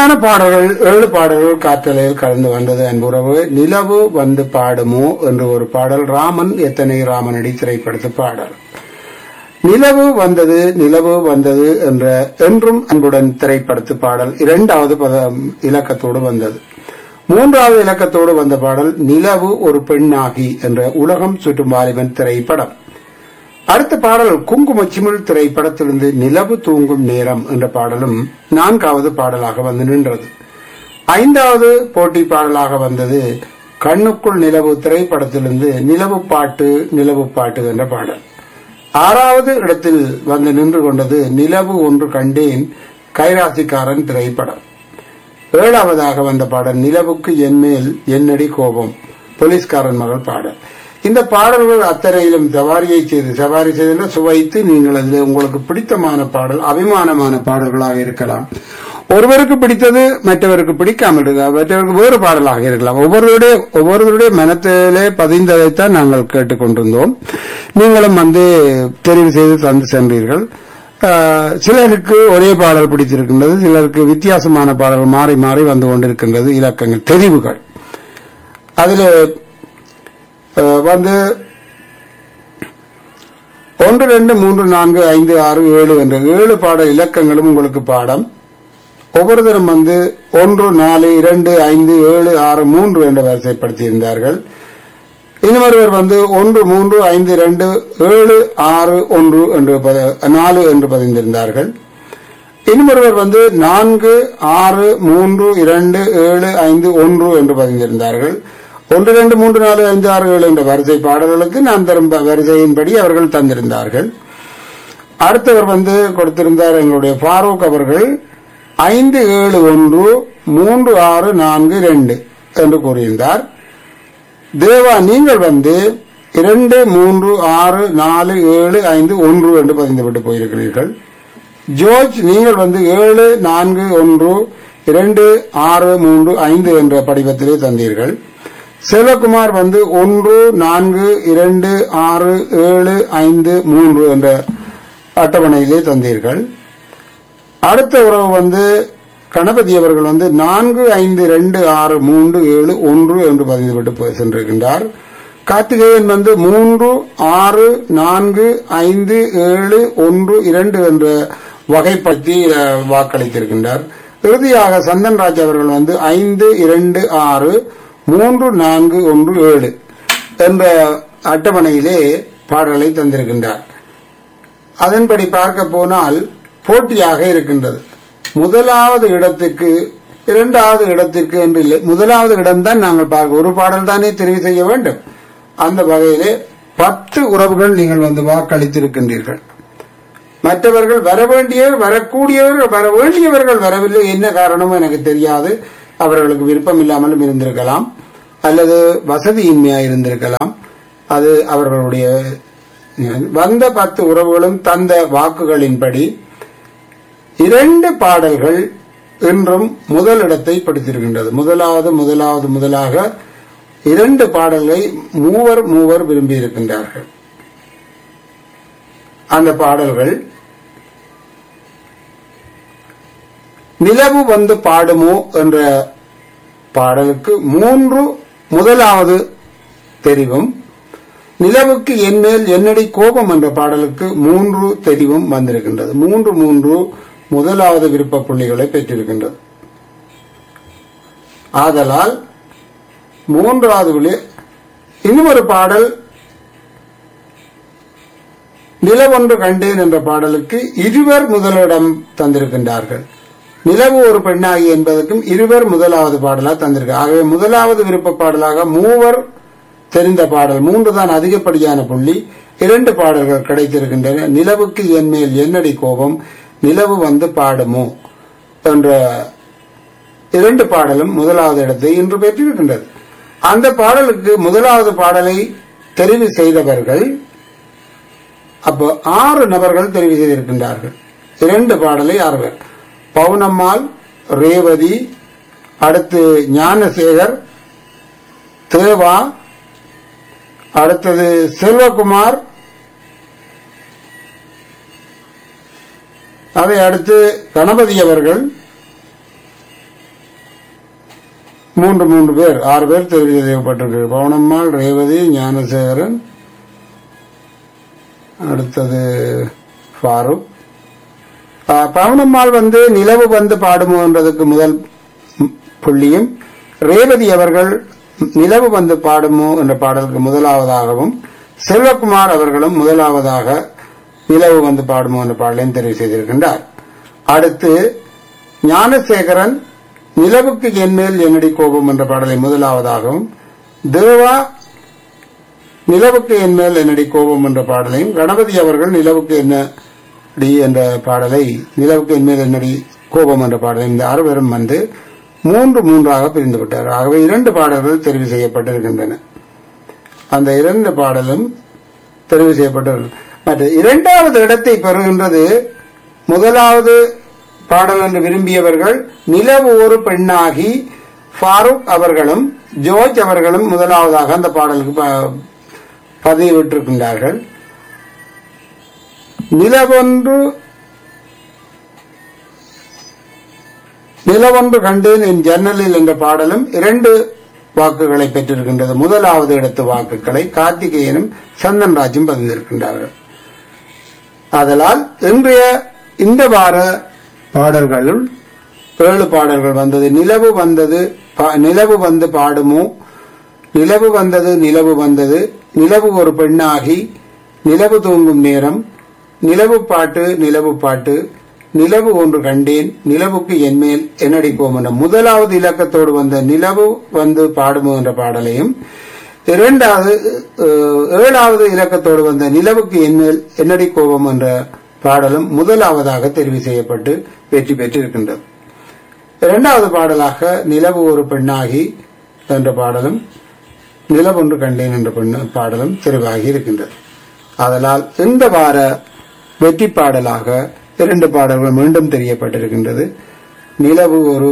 அருமையான பாடல்கள் ஏழு பாடல்கள் காற்றலையில் கலந்து வந்தது அன்புறவு நிலவு வந்து பாடுமோ என்று ஒரு பாடல் ராமன் எத்தனை ராமனடி திரைப்படத்து பாடல் நிலவு வந்தது நிலவு வந்தது என்ற என்றும் அன்புடன் திரைப்படத்து பாடல் இரண்டாவது பதம் இலக்கத்தோடு வந்தது மூன்றாவது இலக்கத்தோடு வந்த பாடல் நிலவு ஒரு பெண்ணாகி என்ற உலகம் சுற்றும் வாலிபன் திரைப்படம் அடுத்த பாடல் குங்குமச்சிமிழ் திரைப்படத்திலிருந்து நிலவு தூங்கும் நேரம் என்ற பாடலும் நான்காவது பாடலாக வந்து நின்றது ஐந்தாவது போட்டி பாடலாக வந்தது கண்ணுக்குள் நிலவு திரைப்படத்திலிருந்து நிலவு பாட்டு நிலவு பாட்டு என்ற பாடல் ஆறாவது இடத்தில் வந்து நின்று கொண்டது நிலவு ஒன்று கண்டேன் கைராசிக்காரன் திரைப்படம் ஏழாவதாக வந்த பாடல் நிலவுக்கு என்மேல் என்னடி கோபம் போலீஸ்காரன் மகள் பாடல் இந்த பாடல்கள் அத்தனையிலும் சவாரியை செய்து சவாரி செய்து சுவைத்து நீங்கள் அதில் உங்களுக்கு பிடித்தமான பாடல் அபிமானமான பாடல்களாக இருக்கலாம் ஒருவருக்கு பிடித்தது மற்றவருக்கு பிடிக்காமல் இருக்கலாம் மற்றவருக்கு வேறு பாடலாக இருக்கலாம் ஒவ்வொருவருடைய ஒவ்வொருவருடைய மனத்திலே பதிந்ததைத்தான் நாங்கள் கேட்டுக்கொண்டிருந்தோம் நீங்களும் வந்து தெரிவு செய்து தந்து சென்றீர்கள் ஆஹ், சிலருக்கு ஒரே பாடல் பிடித்திருக்கின்றது சிலருக்கு வித்தியாசமான பாடல்கள் மாறி மாறி வந்து கொண்டிருக்கின்றது இலக்கங்கள் தெரிவுகள் அதில் அஹ் வந்து ஒன்று ரெண்டு மூன்று நான்கு ஐந்து ஆறு ஏழு என்ற ஏழு பாட இலக்கங்களும் உங்களுக்கு பாடம் ஒவ்வொருத்தரும் வந்து ஒன்று நாலு இரண்டு ஐந்து ஏழு ஆறு மூன்று என்ற வரிசைப்படுத்தியிருந்தார்கள் இன்னொருவர் வந்து ஒன்று மூன்று ஐந்து இரண்டு ஏழு ஆறு ஒன்று என்று பத- நாலு என்று பதிந்திருந்தார்கள் இன்னொருவர் வந்து நான்கு ஆறு மூன்று இரண்டு ஏழு ஐந்து ஒன்று என்று பதிந்திருந்தார்கள் ஒன்று ரெண்டு மூன்று நாலு ஐந்து ஆறு ஏழு என்ற வரிசை பாடல்களுக்கு நான் தரும் ப- வரிசையின்படி அவர்கள் தந்திருந்தார்கள் அடுத்தவர் வந்து கொடுத்திருந்தார் எங்களுடைய ஃபாரூக் அவர்கள் ஐந்து ஏழு ஒன்று மூன்று ஆறு நான்கு ரெண்டு என்று கூறியிருந்தார் தேவா நீங்கள் வந்து இரண்டு மூன்று ஆறு நாலு ஏழு ஐந்து ஒன்று என்று பதிந்துவிட்டு போயிருக்கிறீர்கள் ஜோர்ஜ் நீங்கள் வந்து ஏழு நான்கு ஒன்று இரண்டு ஆறு மூன்று ஐந்து என்ற படிவத்திலே தந்தீர்கள் செல்வகுமார் வந்து ஒன்று நான்கு இரண்டு ஆறு ஏழு ஐந்து மூன்று என்ற அட்டவணையிலே தந்தீர்கள் அடுத்த உறவு வந்து கணபதி அவர்கள் வந்து நான்கு ஐந்து ரெண்டு ஆறு மூன்று ஏழு ஒன்று என்று பதிந்துவிட்டு போய் சென்றிருக்கின்றார் கார்த்திகேயன் வந்து மூன்று ஆறு நான்கு ஐந்து ஏழு ஒன்று இரண்டு என்ற வகைப்படுத்தி அஹ், வாக்களித்திருக்கின்றார் இறுதியாக சந்தன்ராஜ் அவர்கள் வந்து ஐந்து இரண்டு ஆறு மூன்று நான்கு ஒன்று ஏழு என்ற அட்டவணையிலே பாடலை தந்திருக்கின்றார் அதன்படி பார்க்க போனால் போட்டியாக இருக்கின்றது முதலாவது இடத்துக்கு இரண்டாவது இடத்திற்கு என்று இல்லை முதலாவது இடம்தான் நாங்கள் பார்க்க ஒரு பாடல் தானே தெரிவு செய்ய வேண்டும் அந்த வகையிலே பத்து உறவுகள் நீங்கள் வந்து வாக்களித்திருக்கின்றீர்கள் மற்றவர்கள் வர வேண்டியவர் வரக்கூடியவர்கள் வர வேண்டியவர்கள் வரவில்லை என்ன காரணமோ எனக்கு தெரியாது அவர்களுக்கு விருப்பம் இல்லாமலும் இருந்திருக்கலாம் அல்லது வசதியின்மையா இருந்திருக்கலாம் அது அவர்களுடைய வந்த பத்து உறவுகளும் தந்த வாக்குகளின்படி இரண்டு பாடல்கள் இன்றும் முதலிடத்தை பிடித்திருக்கின்றது முதலாவது முதலாவது முதலாக இரண்டு பாடல்களை மூவர் மூவர் விரும்பி இருக்கின்றார்கள் அந்த பாடல்கள் நிலவு வந்து பாடுமோ என்ற பாடலுக்கு மூன்று முதலாவது தெரிவும் நிலவுக்கு என்மேல் என்னடி கோபம் என்ற பாடலுக்கு மூன்று தெரிவும் வந்திருக்கின்றது மூன்று மூன்று முதலாவது விருப்ப புள்ளிகளை பெற்றிருக்கின்றது ஆதலால் மூன்றாவது விழி இன்னும் ஒரு பாடல் நிலவொன்று கண்டேன் என்ற பாடலுக்கு இருவர் முதலிடம் தந்திருக்கின்றார்கள் நிலவு ஒரு பெண்ணாகி என்பதற்கும் இருவர் முதலாவது பாடலாக தந்திருக்க ஆகவே முதலாவது விருப்ப பாடலாக மூவர் தெரிந்த பாடல் மூன்று தான் அதிகப்படியான புள்ளி இரண்டு பாடல்கள் கிடைத்திருக்கின்றன நிலவுக்கு என் மேல் என்னடி கோபம் நிலவு வந்து பாடுமோ என்ற இரண்டு பாடலும் முதலாவது இடத்தை இன்று பெற்றிருக்கின்றது அந்த பாடலுக்கு முதலாவது பாடலை தெரிவு செய்தவர்கள் அப்போ ஆறு நபர்கள் தெரிவு செய்திருக்கின்றார்கள் இரண்டு பாடலை ஆறு பேர் பவுனம்மாள் ரேவதி அடுத்து ஞானசேகர் தேவா அடுத்தது செல்வகுமார் அதை அடுத்து கணபதி அவர்கள் மூன்று மூன்று பேர் ஆறு பேர் தெரிவு செய்யப்பட்டிருக்கு பவனம்மாள் ரேவதி ஞானசேகரன் அடுத்தது ஃபாரூக் ஆ, பவனம்மாள் வந்து நிலவு வந்து பாடுமோன்றதுக்கு முதல் ம், புள்ளியும் ரேவதி அவர்கள் நிலவு வந்து பாடுமோ என்ற பாடலுக்கு முதலாவதாகவும் செல்வகுமார் அவர்களும் முதலாவதாக நிலவு வந்து பாடுமோ என்ற பாடலையும் தெரிவு செய்திருக்கின்றார் அடுத்து ஞானசேகரன் நிலவுக்கு என்மேல் என்னடி கோபம் என்ற பாடலை முதலாவதாகவும் தேவா நிலவுக்கு என்மேல் என்னடி கோபம் என்ற பாடலையும் கணபதி அவர்கள் நிலவுக்கு என்ன டி என்ற பாடலை நிலவுக்கு என்மேல் என்னடி கோபம் என்ற பாடலை இந்த அறுவரும் வந்து மூன்று மூன்றாக பிரிந்து விட்டார் ஆகவே இரண்டு பாடல்கள் தெரிவு செய்யப்பட்டிருக்கின்றன அந்த இரண்டு பாடலும் தெரிவு செய்யப்பட்டது மற்ற இரண்டாவது இடத்தை பெறுகின்றது முதலாவது பாடல் என்று விரும்பியவர்கள் நிலவு ஒரு பெண்ணாகி ஃபாரூக் அவர்களும் ஜோர்ஜ் அவர்களும் முதலாவதாக அந்த பாடலுக்கு ப- பதிவிட்டிருக்கின்றார்கள் நிலவொன்று நிலவொன்று கண்டேன் என் ஜன்னலில் என்ற பாடலும் இரண்டு வாக்குகளை பெற்றிருக்கின்றது முதலாவது இடத்து வாக்குகளை கார்த்திகேயனும் சந்தன்ராஜும் பதிந்திருக்கின்றார்கள் ஆதலால் இன்றைய இந்த வார பாடல்களுள் ஏழு பாடல்கள் வந்தது நிலவு வந்தது பா- நிலவு வந்து பாடுமோ நிலவு வந்தது நிலவு வந்தது நிலவு ஒரு பெண்ணாகி நிலவு தூங்கும் நேரம் நிலவு பாட்டு நிலவு பாட்டு நிலவு ஒன்று கண்டேன் நிலவுக்கு என்மேல் என்னடிப்போம் என்ற முதலாவது இலக்கத்தோடு வந்த நிலவு வந்து பாடுமோ என்ற பாடலையும் இரண்டாவது அஹ், ஏழாவது இலக்கத்தோடு வந்த நிலவுக்கு என்மேல் என்னடி கோபம் என்ற பாடலும் முதலாவதாக தெரிவு செய்யப்பட்டு வெற்றி பெற்றிருக்கின்றது இரண்டாவது பாடலாக நிலவு ஒரு பெண்ணாகி என்ற பாடலும் நிலவொன்று கண்டேன் என்ற பெண்ணு பாடலும் தெரிவாகி இருக்கின்றது அதனால் இந்த வார வெற்றி பாடலாக இரண்டு பாடல்கள் மீண்டும் தெரியப்பட்டிருக்கின்றது நிலவு ஒரு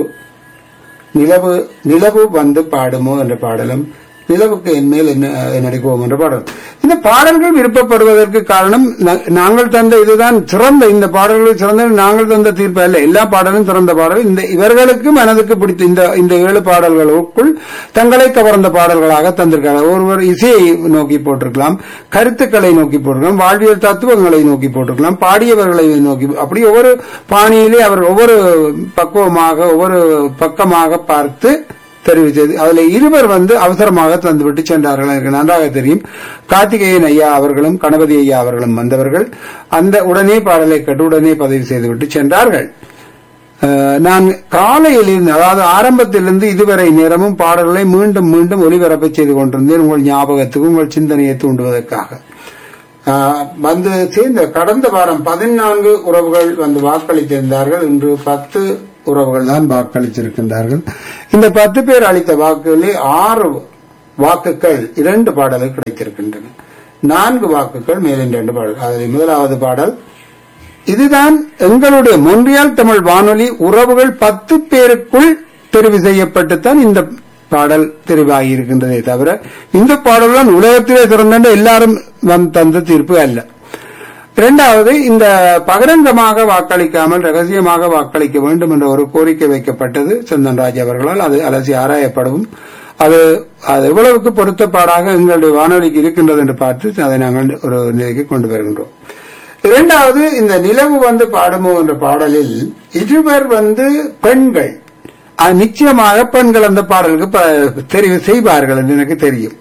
நிலவு நிலவு வந்து பாடுமோ என்ற பாடலும் நிலவுக்கு என்மேல் என்ன நடிக்குவோம் என்ற பாடல் இந்த பாடல்கள் விருப்பப்படுவதற்கு காரணம் நா- நாங்கள் தந்த இதுதான் சிறந்த இந்த பாடல்கள் சிறந்த நாங்கள் தந்த தீர்ப்பு அல்ல எல்லா பாடலும் சிறந்த பாடல் இந்த இவர்களுக்கு மனதுக்கு பிடித்த இந்த இந்த ஏழு பாடல்களுக்குள் தங்களை கவர்ந்த பாடல்களாக தந்திருக்கிறார் ஒருவர் இசையை நோக்கி போட்டிருக்கலாம் கருத்துக்களை நோக்கி போட்டிருக்கலாம் வாழ்வியல் தத்துவங்களை நோக்கி போட்டிருக்கலாம் பாடியவர்களை நோக்கி அப்படி ஒவ்வொரு பாணியிலே அவர் ஒவ்வொரு பக்குவமாக ஒவ்வொரு பக்கமாக பார்த்து தெரிவு செய்து அதுல இருவர் வந்து அவசரமாக தந்துவிட்டு சென்றார்கள் எனக்கு நன்றாக தெரியும் கார்த்திகேயன் ஐயா அவர்களும் கணபதி ஐயா அவர்களும் வந்தவர்கள் அந்த உடனே பாடலை கேட்டு உடனே பதிவு செய்துவிட்டு சென்றார்கள் அஹ், நான் காலையில் இருந்து அதாவது ஆரம்பத்திலிருந்து இதுவரை நேரமும் பாடல்களை மீண்டும் மீண்டும் ஒலிபரப்பு செய்து கொண்டிருந்தேன் உங்கள் ஞாபகத்துக்கு உங்கள் சிந்தனையை தூண்டுவதற்காக ஆஹ், வந்து சேர்ந்த கடந்த வாரம் பதினான்கு உறவுகள் வந்து வாக்களித்திருந்தார்கள் இன்று பத்து உறவுகள் தான் வாக்களித்திருக்கின்றார்கள் இந்த பத்து பேர் அளித்த வாக்குகளில் ஆறு வாக்குகள் இரண்டு பாடல்கள் கிடைத்திருக்கின்றன நான்கு வாக்குகள் மேலின் இரண்டு பாடல் அதில் முதலாவது பாடல் இதுதான் எங்களுடைய மொன்றியால் தமிழ் வானொலி உறவுகள் பத்து பேருக்குள் தெரிவு செய்யப்பட்டுத்தான் இந்த பாடல் தெரிவாகி இருக்கின்றதே தவிர இந்த பாடல் தான் உலகத்திலே சிறந்த எல்லாரும் வந்து தந்த தீர்ப்பு அல்ல இரண்டாவது இந்த பகிரங்கமாக வாக்களிக்காமல் ரகசியமாக வாக்களிக்க வேண்டும் என்ற ஒரு கோரிக்கை வைக்கப்பட்டது சந்தன்ராஜ் அவர்களால் அது அலசி ஆராயப்படவும் அது அது எவ்வளவுக்கு பொருத்தப்பாடாக எங்களுடைய வானொலிக்கு இருக்கின்றது என்று பார்த்து அதை நாங்கள் ஒரு நிலைக்கு கொண்டு வருகின்றோம் இரண்டாவது இந்த நிலவு வந்து பாடுமோ என்ற பாடலில் இருவர் வந்து பெண்கள் அது நிச்சயமாக பெண்கள் அந்த பாடலுக்கு ப- தெரிவு செய்வார்கள் என்று எனக்கு தெரியும்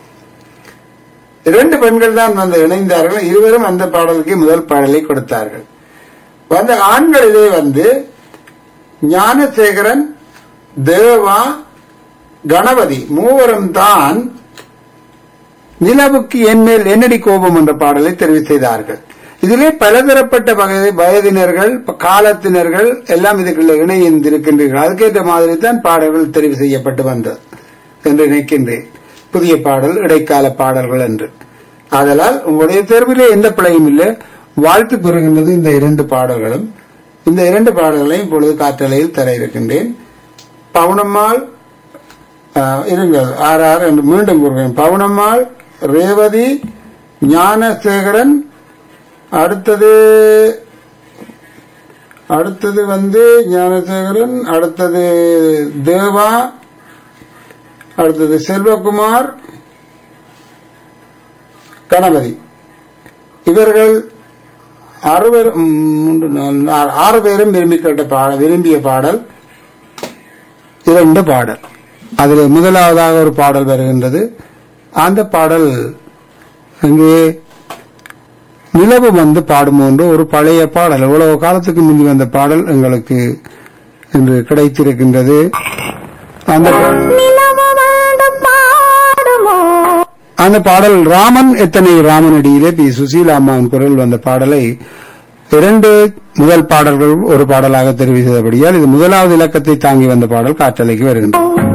இரண்டு பெண்கள் தான் வந்து இணைந்தார்கள் இருவரும் அந்த பாடலுக்கு முதல் பாடலை கொடுத்தார்கள் வந்த ஆண்களிலே வந்து ஞானசேகரன் தேவா கணபதி மூவரும் தான் நிலவுக்கு என்மேல் என்னடி கோபம் என்ற பாடலை தெரிவு செய்தார்கள் இதிலே பலதரப்பட்ட வகை வயதினர்கள் காலத்தினர்கள் எல்லாம் இதுக்குள்ள இணைந்திருக்கின்றீர்கள் அதுக்கேற்ற மாதிரி தான் பாடல்கள் தெரிவு செய்யப்பட்டு வந்தது என்று நினைக்கின்றேன் புதிய பாடல் இடைக்கால பாடல்கள் என்று ஆதலால் உங்களுடைய தேர்விலே எந்த பிழையும் இல்லை வாழ்த்து பெறுகின்றது இந்த இரண்டு பாடல்களும் இந்த இரண்டு பாடல்களையும் இப்பொழுது காற்றலையில் தர இருக்கின்றேன் பவுனம்மாள் ஆஹ், இருங்கள் ஆறு ஆறு என்று மீண்டும் கூறுகிறேன் பவுனம்மாள் ரேவதி ஞானசேகரன் அடுத்தது அடுத்தது வந்து ஞானசேகரன் அடுத்தது தேவா அடுத்தது செல்வகுமார் கணபதி இவர்கள் அறுவர் ம், மூன்று நாலு ஆறு- ஆறு பேரும் விரும்பி கேட்ட பாடல் விரும்பிய பாடல் இரண்டு பாடல் அதில் முதலாவதாக ஒரு பாடல் வருகின்றது அந்த பாடல் இங்கே நிலவு வந்து பாடும் போன்று ஒரு பழைய பாடல் எவ்வளவு காலத்துக்கு முந்தி வந்த பாடல் எங்களுக்கு இன்று கிடைத்திருக்கின்றது அந்த அந்த பாடல் ராமன் எத்தனை ராமனடியிலே பி சுசீலா அம்மாவின் குரல் வந்த பாடலை இரண்டு முதல் பாடல்கள் ஒரு பாடலாக தெரிவு செய்தபடியால் இது முதலாவது இலக்கத்தை தாங்கி வந்த பாடல் காற்றலைக்கு வருகின்றது